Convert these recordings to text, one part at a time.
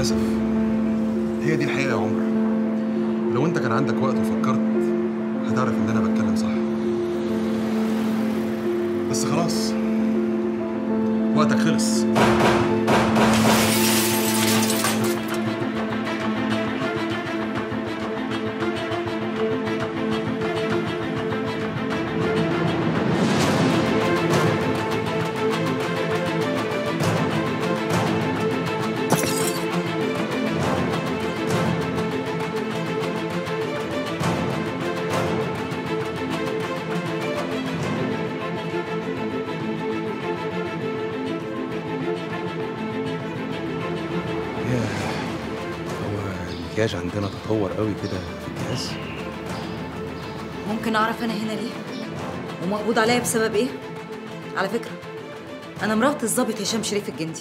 للاسف هي دي الحقيقه يا عمر لو انت كان عندك وقت وفكرت هتعرف ان انا بتكلم صح بس خلاص وقتك خلص هو المكياج عندنا تطور قوي كده في الجهاز ممكن اعرف انا هنا ليه ومقبوض عليا بسبب ايه على فكره انا مرات الضابط هشام شريف الجندي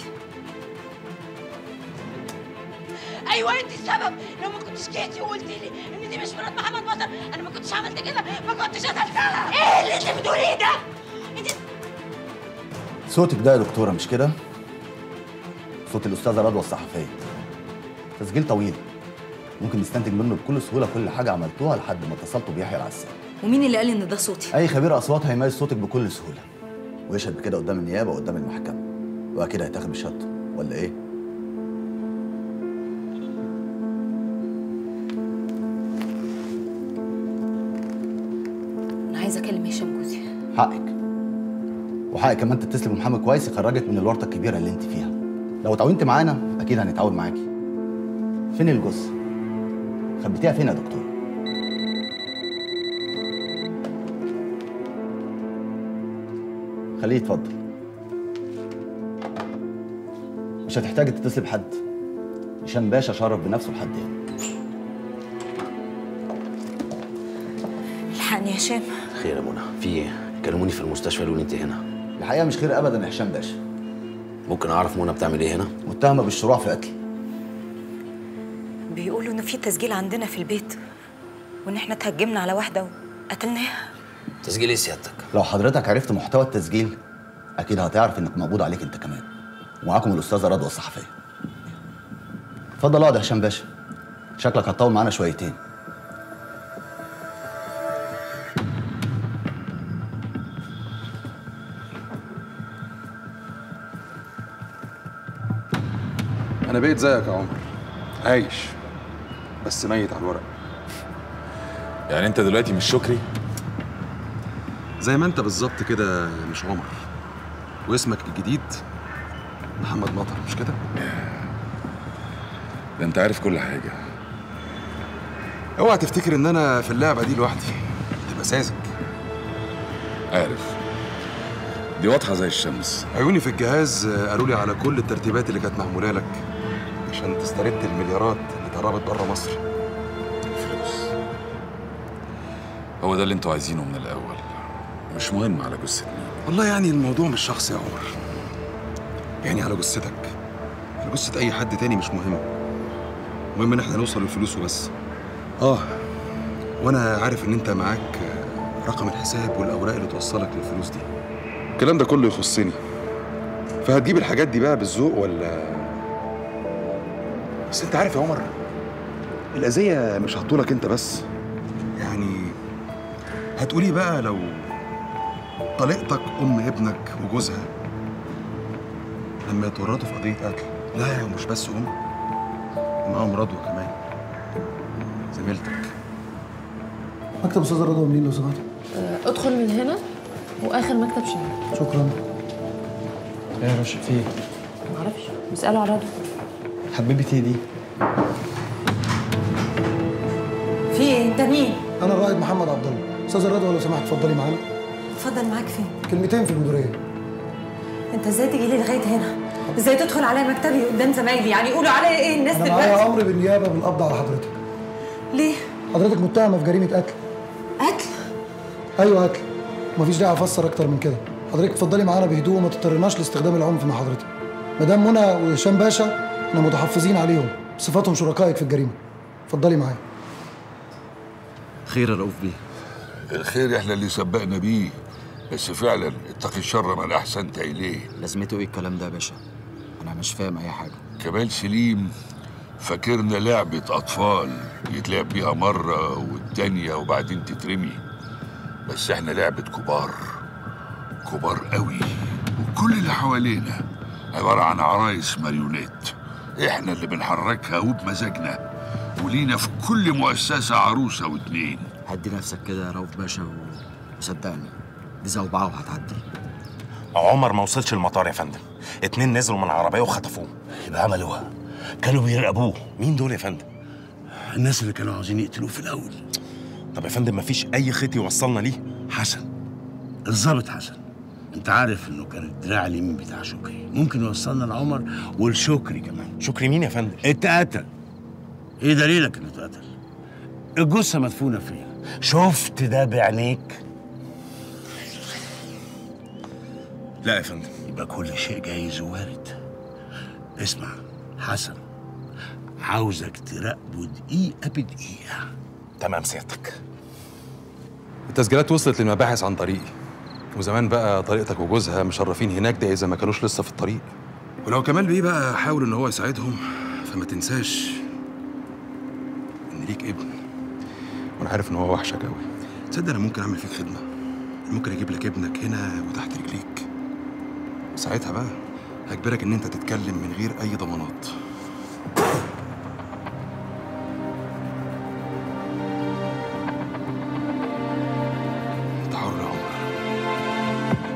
ايوه انت السبب لو ما كنتش جيتي وقلت لي ان دي مش مرات محمد مطر انا ما كنتش عملت كده ما كنتش قتلتها ايه اللي انت بتقوليه ده انت صوتك ده يا دكتورة مش كده؟ صوت الأستاذة رضوى الصحفية تسجيل طويل ممكن نستنتج منه بكل سهولة كل حاجة عملتوها لحد ما اتصلتوا بيحيى العسال ومين اللي قال ان ده صوتي أي خبير أصوات هيميز صوتك بكل سهولة ويشهد بكده قدام النيابة وقدام المحكمة وأكيد هيتاخد بشهادته ولا إيه؟ انا عايزه اكلم هشام جوزي حقك وحقك كمان تتصل بمحامي كويس يخرجك من الورطة الكبيرة اللي أنت فيها لو اتعاونت معانا أكيد هنتعاون معاكي فين الجثة؟ خبيتيها فين يا دكتور؟ خليه يتفضل مش هتحتاج تتصل بحد هشام باشا شرف بنفسه لحد هنا الحقني يا هشام خير يا منى في ايه؟ كلموني في المستشفى قالوا لي انت هنا الحقيقة مش خير أبدا يا هشام باشا ممكن اعرف منى بتعمل ايه هنا؟ متهمة بالشروع في قتل بيقولوا ان في تسجيل عندنا في البيت وان احنا اتهجمنا على واحده وقتلناها تسجيل ايه سيادتك؟ لو حضرتك عرفت محتوى التسجيل اكيد هتعرف انك مقبوض عليك انت كمان ومعاكم الاستاذه رضوى الصحفيه اتفضل اقعد يا هشام باشا شكلك هتطول معانا شويتين انا بقيت زيك يا عمر عايش بس ميت على الورق يعني انت دلوقتي مش شكري زي ما انت بالظبط كده مش عمر واسمك الجديد محمد مطر مش كده ده انت عارف كل حاجه اوعى تفتكر ان انا في اللعبه دي لوحدي تبقى ساذج عارف دي واضحه زي الشمس عيوني في الجهاز قالوا لي على كل الترتيبات اللي كانت معموله لك عشان تسترد المليارات اللي اتهربت بره مصر فلوس هو ده اللي انتوا عايزينه من الاول مش مهم على جثه مين والله يعني الموضوع مش شخصي يا عمر يعني على جثتك على جثة أي حد تاني مش مهم المهم إن احنا نوصل للفلوس وبس آه وأنا عارف إن أنت معاك رقم الحساب والأوراق اللي توصلك للفلوس دي الكلام ده كله يخصني فهتجيب الحاجات دي بقى بالذوق ولا بس أنت عارف يا عمر الأذية مش هتطولك أنت بس يعني هتقولي بقى لو طليقتك ام ابنك وجوزها لما يتورطوا في قضيه قتل لا ومش بس ام معاهم رضوى كمان زميلتك مكتب استاذ رضوى منين لو سمحت ادخل من هنا واخر مكتب شمال شكرا ايه يا رشا في ايه؟ معرفش اساله على رضوى حبيبتي دي في ايه انت مين انا الرائد محمد عبد الله استاذ رضوى لو سمحت اتفضلي معانا اتفضل معاك فين كلمتين في المديريه انت ازاي تجي لي لغايه هنا ازاي تدخل على مكتبي قدام زمايلي يعني يقولوا عليا ايه الناس انا معايا دلوقتي امر بالنيابه بالقبض على حضرتك ليه حضرتك متهمه في جريمه قتل قتل ايوه قتل مفيش داعي افسر اكتر من كده حضرتك اتفضلي معانا بهدوء وما تضطرناش لاستخدام العنف مع حضرتك مدام منى وهشام باشا احنا متحفظين عليهم بصفتهم شركائك في الجريمه اتفضلي معايا خير يا رؤوف بيه الخير احنا اللي سبقنا بيه بس فعلا اتقي الشر من احسنت اليه لازمته ايه الكلام ده يا باشا؟ انا مش فاهم اي حاجه كمال سليم فاكرنا لعبة أطفال يتلعب بيها مرة والتانية وبعدين تترمي بس احنا لعبة كبار كبار قوي وكل اللي حوالينا عبارة عن عرايس ماريونيت احنا اللي بنحركها وبمزاجنا ولينا في كل مؤسسة عروسة واتنين هدي نفسك كده يا رؤوف باشا و... وصدقني دي زوبعة وهتعدي عمر ما وصلش المطار يا فندم اتنين نزلوا من العربية وخطفوه يبقى عملوها كانوا بيراقبوه مين دول يا فندم؟ الناس اللي كانوا عاوزين يقتلوه في الأول طب يا فندم مفيش أي خيط يوصلنا ليه؟ حسن الظابط حسن انت عارف انه كان الدراع اليمين بتاع شكري ممكن يوصلنا لعمر والشكري كمان شكري مين يا فندم؟ اتقتل ايه دليلك انه اتقتل الجثه مدفونه فين شفت ده بعينيك لا يا فندم يبقى كل شيء جايز ووارد اسمع حسن عاوزك تراقبه دقيقه بدقيقه تمام سيادتك التسجيلات وصلت للمباحث عن طريقي وزمان بقى طريقتك وجوزها مشرفين هناك ده اذا ما كانوش لسه في الطريق ولو كمال بيه بقى حاول ان هو يساعدهم فما تنساش ان ليك ابن وانا عارف ان هو وحشك قوي تصدق انا ممكن اعمل فيك خدمه ممكن اجيب لك ابنك هنا وتحت رجليك ساعتها بقى هجبرك ان انت تتكلم من غير اي ضمانات انت حر يا عمر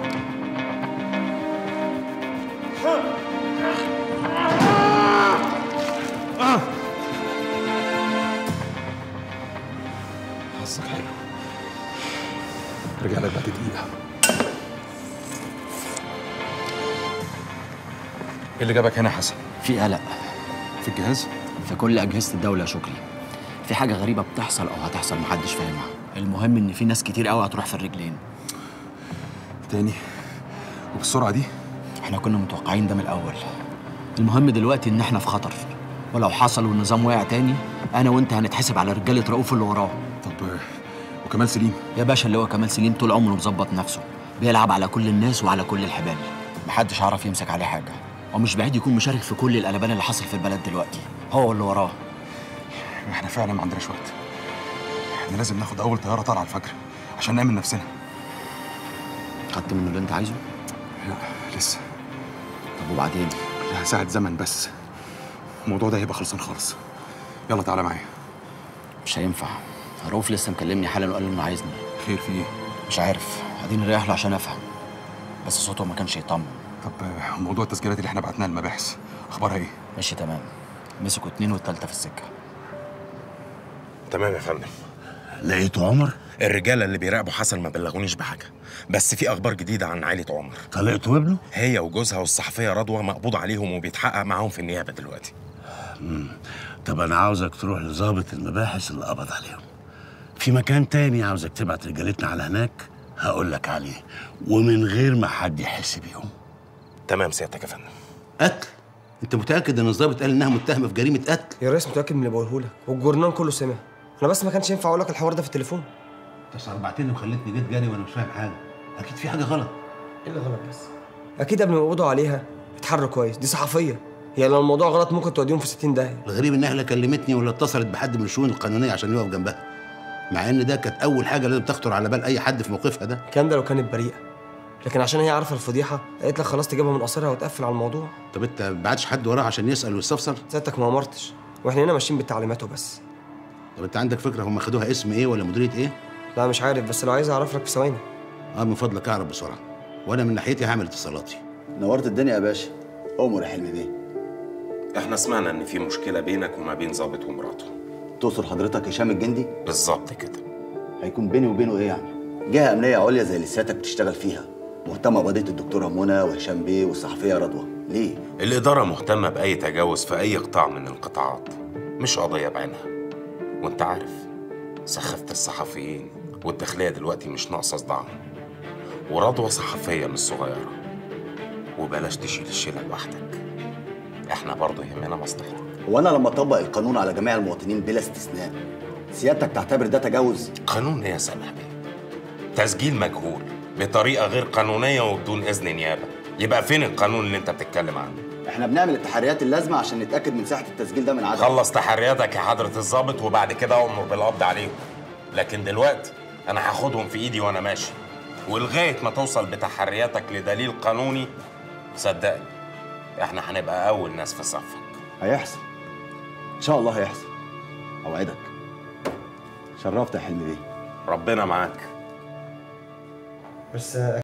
حظك حلو رجع لك بعد دقيقة ايه اللي جابك هنا يا حسن؟ في قلق في الجهاز؟ في كل أجهزة الدولة يا شكري في حاجة غريبة بتحصل أو هتحصل محدش فاهمها المهم إن في ناس كتير قوي هتروح في الرجلين تاني وبالسرعة دي؟ احنا كنا متوقعين ده من الأول المهم دلوقتي إن احنا في خطر ولو حصل والنظام وقع تاني أنا وأنت هنتحسب على رجالة رؤوف اللي وراه طب وكمال سليم يا باشا اللي هو كمال سليم طول عمره مظبط نفسه بيلعب على كل الناس وعلى كل الحبال محدش عارف يمسك عليه حاجة ومش بعيد يكون مشارك في كل القلبان اللي حصل في البلد دلوقتي هو اللي وراه احنا فعلا ما عندناش وقت احنا لازم ناخد اول طياره طالعه الفجر عشان نامن نفسنا خدت منه اللي انت عايزه لا لسه طب وبعدين كلها ساعه زمن بس الموضوع ده هيبقى خلصان خالص يلا تعالى معايا مش هينفع رؤوف لسه مكلمني حالا وقال انه عايزني خير في ايه مش عارف اديني رايح له عشان افهم بس صوته ما كانش يطمن طب آه، موضوع التسجيلات اللي احنا بعتناها المباحث اخبارها ايه ماشي تمام مسكوا اتنين والتالتة في السكة تمام يا فندم لقيته عمر الرجالة اللي بيراقبوا حسن ما بلغونيش بحاجة بس في أخبار جديدة عن عائلة عمر طلقته وابنه هي وجوزها والصحفية رضوى مقبوض عليهم وبيتحقق معاهم في النيابة دلوقتي مم. طب انا عاوزك تروح لظابط المباحث اللي قبض عليهم في مكان تاني عاوزك تبعت رجالتنا على هناك هقول لك عليه ومن غير ما حد يحس بيهم تمام سيادتك يا فندم قتل انت متاكد ان الضابط قال انها متهمه في جريمه قتل يا ريس متاكد من اللي بقوله لك والجورنال كله سمع انا بس ما كانش ينفع اقول لك الحوار ده في التليفون انت صربعتني وخليتني جيت جري وانا مش فاهم حاجه اكيد في حاجه غلط ايه اللي غلط بس اكيد قبل ما يقبضوا عليها اتحروا كويس دي صحفيه هي لو الموضوع غلط ممكن توديهم في 60 داهيه الغريب انها لا كلمتني ولا اتصلت بحد من الشؤون القانونيه عشان يقف جنبها مع ان ده كانت اول حاجه لازم تخطر على بال اي حد في موقفها ده الكلام ده لو كانت بريئه لكن عشان هي عارفه الفضيحه قالت لك خلاص تجيبها من قصرها وتقفل على الموضوع طب انت ما بعتش حد وراها عشان يسال ويستفسر سيادتك ما امرتش واحنا هنا ماشيين بالتعليمات وبس طب انت عندك فكره هم خدوها اسم ايه ولا مديريه ايه لا مش عارف بس لو عايز اعرف لك في ثواني اه من فضلك اعرف بسرعه وانا من ناحيتي هعمل اتصالاتي نورت الدنيا يا باشا امر يا حلمي بيه احنا سمعنا ان في مشكلة بينك وما بين ظابط ومراته تقصد حضرتك هشام الجندي بالظبط كده هيكون بيني وبينه ايه يعني جهه امنيه عليا زي اللي سيادتك بتشتغل فيها مهتمه بقضيه الدكتوره منى وهشام بيه والصحفيه رضوى ليه الإدارة مهتمة بأي تجاوز في أي قطاع من القطاعات مش قضية بعينها وانت عارف سخافة الصحفيين والداخلية دلوقتي مش ناقصة صداع ورضوى صحفية مش صغيرة وبلاش تشيل الشيلة لوحدك احنا برضه يهمنا مصلحتك هو انا لما اطبق القانون على جميع المواطنين بلا استثناء سيادتك تعتبر ده تجاوز قانون ايه يا سامح بيه تسجيل مجهول بطريقة غير قانونية وبدون إذن نيابة يبقى فين القانون اللي انت بتتكلم عنه احنا بنعمل التحريات اللازمه عشان نتاكد من صحه التسجيل ده من عدم خلص تحرياتك يا حضرة الضابط وبعد كده أمر بالقبض عليهم لكن دلوقتي أنا هاخدهم في إيدي وأنا ماشي ولغاية ما توصل بتحرياتك لدليل قانوني صدقني إحنا هنبقى أول ناس في صفك هيحصل ان شاء الله هيحصل اوعدك شرفت يا حلمي بيه ربنا معاك بس